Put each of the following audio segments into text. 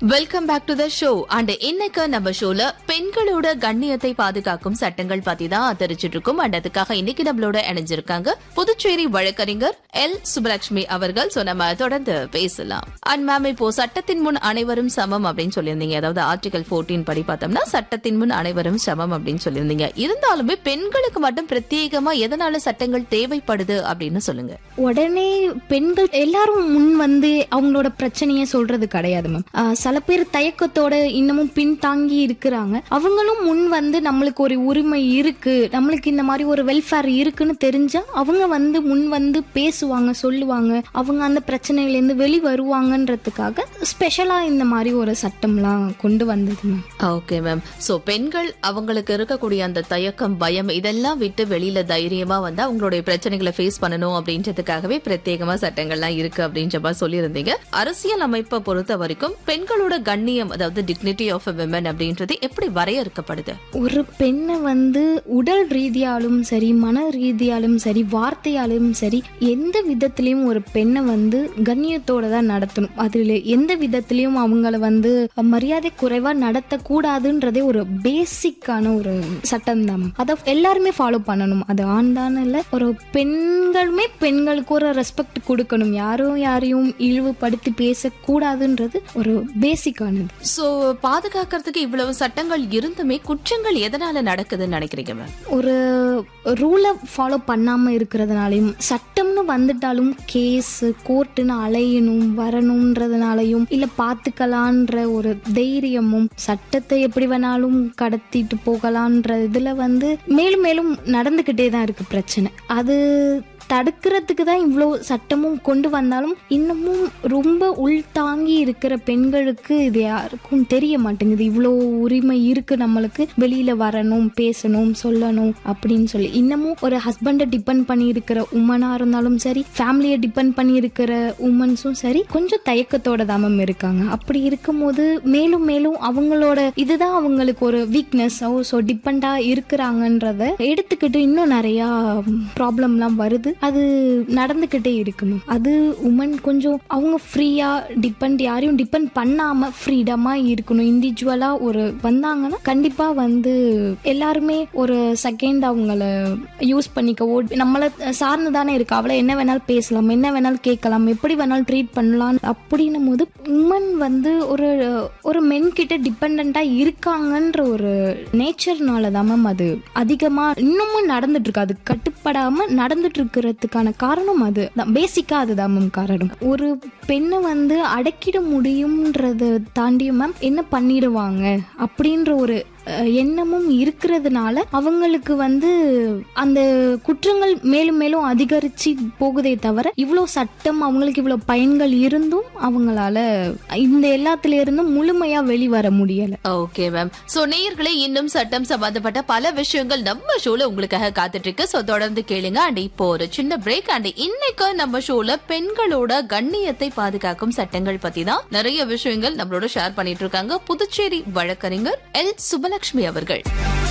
welcome back to the show and இன்னைக்கு நம்ம ஷோல பெண்களோட கண்ணியத்தை பாதுகாக்கும் சட்டங்கள் பத்தி தான் தெரிஞ்சிட்டு இருக்கோம் அண்ட் அதுக்காக இன்னைக்கு நம்மளோட இணைஞ்சிருக்காங்க புதுச்சேரி வழக்கறிஞர் எல் சுபலட்சுமி அவர்கள் சோ நம்ம தொடர்ந்து பேசலாம் அண்ட் மேம் இப்போ சட்டத்தின் முன் அனைவரும் சமம் அப்படின்னு சொல்லியிருந்தீங்க அதாவது ஆர்டிகல் 14 படி பார்த்தோம்னா சட்டத்தின் முன் அனைவரும் சமம் அப்படின்னு சொல்லியிருந்தீங்க இருந்தாலுமே பெண்களுக்கு மட்டும் பிரத்யேகமா எதனால சட்டங்கள் தேவைப்படுது அப்படின்னு சொல்லுங்க உடனே பெண்கள் எல்லாரும் முன் வந்து அவங்களோட பிரச்சனைய சொல்றது கிடையாது மேம் சில பேர் தயக்கத்தோட இன்னமும் பின்தாங்கி இருக்கிறாங்க அவங்களும் முன் வந்து நம்மளுக்கு ஒரு உரிமை இருக்கு நம்மளுக்கு இந்த மாதிரி ஒரு வெல்ஃபேர் இருக்குன்னு தெரிஞ்சா அவங்க வந்து முன் வந்து பேசுவாங்க சொல்லுவாங்க அவங்க அந்த பிரச்சனையில இருந்து வெளி வருவாங்கன்றதுக்காக ஸ்பெஷலா இந்த மாதிரி ஒரு சட்டம்லாம் கொண்டு வந்தது மேம் ஓகே மேம் சோ பெண்கள் அவங்களுக்கு இருக்கக்கூடிய அந்த தயக்கம் பயம் இதெல்லாம் விட்டு வெளியில தைரியமா வந்து அவங்களுடைய பிரச்சனைகளை ஃபேஸ் பண்ணணும் அப்படின்றதுக்காகவே பிரத்யேகமா சட்டங்கள்லாம் இருக்கு அப்படின்ற மாதிரி சொல்லியிருந்தீங்க அரசியல் அமைப்பை பொறுத்த வரைக்கும் பெண்களோட கண்ணியம் அதாவது டிக்னிட்டி ஆஃப் விமன் அப்படின்றது எப்படி வரையறுக்கப்படுது ஒரு பெண்ணை வந்து உடல் ரீதியாலும் சரி மன ரீதியாலும் சரி வார்த்தையாலும் சரி எந்த விதத்திலையும் ஒரு பெண்ணை வந்து கண்ணியத்தோட தான் நடத்தணும் அதுல எந்த விதத்திலையும் அவங்கள வந்து மரியாதை குறைவா நடத்தக்கூடாதுன்றதே ஒரு பேசிக்கான ஒரு சட்டம் தான் அதை எல்லாருமே ஃபாலோ பண்ணணும் அது ஆண் தானே இல்ல ஒரு பெண்களுமே பெண்களுக்கு ஒரு ரெஸ்பெக்ட் கொடுக்கணும் யாரும் யாரையும் இழிவுபடுத்தி பேசக்கூடாதுன்றது ஒரு பேசிக்கானது சோ பாதுகாக்கிறதுக்கு இவ்வளவு சட்டங்கள் இருந்துமே குற்றங்கள் எதனால நடக்குதுன்னு நினைக்கிறீங்க மேம் ஒரு ரூலை ஃபாலோ பண்ணாம இருக்கிறதுனாலையும் சட்டம்னு வந்துட்டாலும் கேஸ் கோர்ட்டுன்னு அலையணும் வரணுன்றதுனாலையும் இல்ல பாத்துக்கலான்ற ஒரு தைரியமும் சட்டத்தை எப்படி வேணாலும் கடத்திட்டு போகலான்ற இதுல வந்து மேலும் மேலும் நடந்துகிட்டே தான் இருக்கு பிரச்சனை அது தடுக்கிறதுக்கு தான் இவ்வளோ சட்டமும் கொண்டு வந்தாலும் இன்னமும் ரொம்ப உள்தாங்கி இருக்கிற பெண்களுக்கு இது யாருக்கும் தெரிய மாட்டேங்குது இவ்வளோ உரிமை இருக்கு நம்மளுக்கு வெளியில வரணும் பேசணும் சொல்லணும் அப்படின்னு சொல்லி இன்னமும் ஒரு ஹஸ்பண்டை டிபெண்ட் பண்ணி இருக்கிற உமனா இருந்தாலும் சரி ஃபேமிலியை டிபெண்ட் பண்ணி இருக்கிற உமன்ஸும் சரி கொஞ்சம் தயக்கத்தோட தாமம் இருக்காங்க அப்படி இருக்கும்போது மேலும் மேலும் அவங்களோட இதுதான் அவங்களுக்கு ஒரு வீக்னஸ் ஸோ டிபெண்டா இருக்கிறாங்கன்றத எடுத்துக்கிட்டு இன்னும் நிறைய ப்ராப்ளம்லாம் வருது அது நடந்துக்கிட்டே இருக்கு மேம் அது உமன் கொஞ்சம் அவங்க ஃப்ரீயா டிபெண்ட் யாரையும் டிபெண்ட் பண்ணாம ஃப்ரீடமா இருக்கணும் இண்டிவிஜுவலா ஒரு வந்தாங்கன்னா கண்டிப்பா வந்து எல்லாருமே ஒரு செகண்ட் அவங்கள யூஸ் பண்ணிக்க ஓட் நம்மள சார்ந்து தானே இருக்கு அவளை என்ன வேணாலும் பேசலாம் என்ன வேணாலும் கேட்கலாம் எப்படி வேணாலும் ட்ரீட் பண்ணலாம் அப்படின்னும் போது உமன் வந்து ஒரு ஒரு மென் கிட்ட டிபெண்டா இருக்காங்கன்ற ஒரு நேச்சர்னால தான் மேம் அது அதிகமா இன்னமும் நடந்துட்டு இருக்கு அது கட்டுப்படாம நடந்துட்டு இருக்கிறதுக்கான காரணம் அது பேசிக்கா அதுதான் மேம் காரணம் ஒரு பெண்ணை வந்து அடக்கிட முடியும்ன்றத தாண்டியும் மேம் என்ன பண்ணிடுவாங்க அப்படின்ற ஒரு அஹ், எண்ணமும் இருக்கிறதுனால அவங்களுக்கு வந்து அந்த குற்றங்கள் மேலும் மேலும் அதிகரிச்சு போகுதே தவிர இவ்வளோ சட்டம் அவங்களுக்கு இவ்வளோ பயன்கள் இருந்தும் அவங்களால இந்த எல்லாத்துல இருந்தும் முழுமையா வெளிவர முடியல ஓகே மேம் சோ நேயர்களே இன்னும் சட்டம் சம்பந்தப்பட்ட பல விஷயங்கள் நம்ம ஷோல உங்களுக்காக காத்துட்டு இருக்கு சோ தொடர்ந்து கேளுங்க அண்ட் இப்போ ஒரு சின்ன பிரேக் அண்ட் இன்னைக்கு நம்ம ஷோல பெண்களோட கண்ணியத்தை பாதுகாக்கும் சட்டங்கள் பத்தி தான் நிறைய விஷயங்கள் நம்மளோட ஷேர் பண்ணிட்டு இருக்காங்க புதுச்சேரி வழக்கறிஞர் எல் சுபலட்சுமி அவர்கள்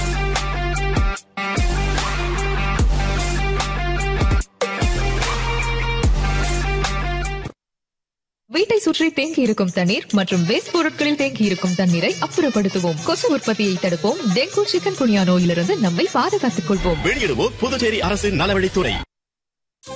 வீட்டை சுற்றி தேங்கி இருக்கும் தண்ணீர் மற்றும் வேஸ்ட் பொருட்களில் தேங்கி இருக்கும் தண்ணீரை அப்புறப்படுத்துவோம் கொசு உற்பத்தியை தடுப்போம் டெங்கு சிக்கன் குனியா நோயிலிருந்து நம்மை பாதுகாத்துக் கொள்வோம் வெளியிடுவோர் புதுச்சேரி அரசின் நலவழித்துறை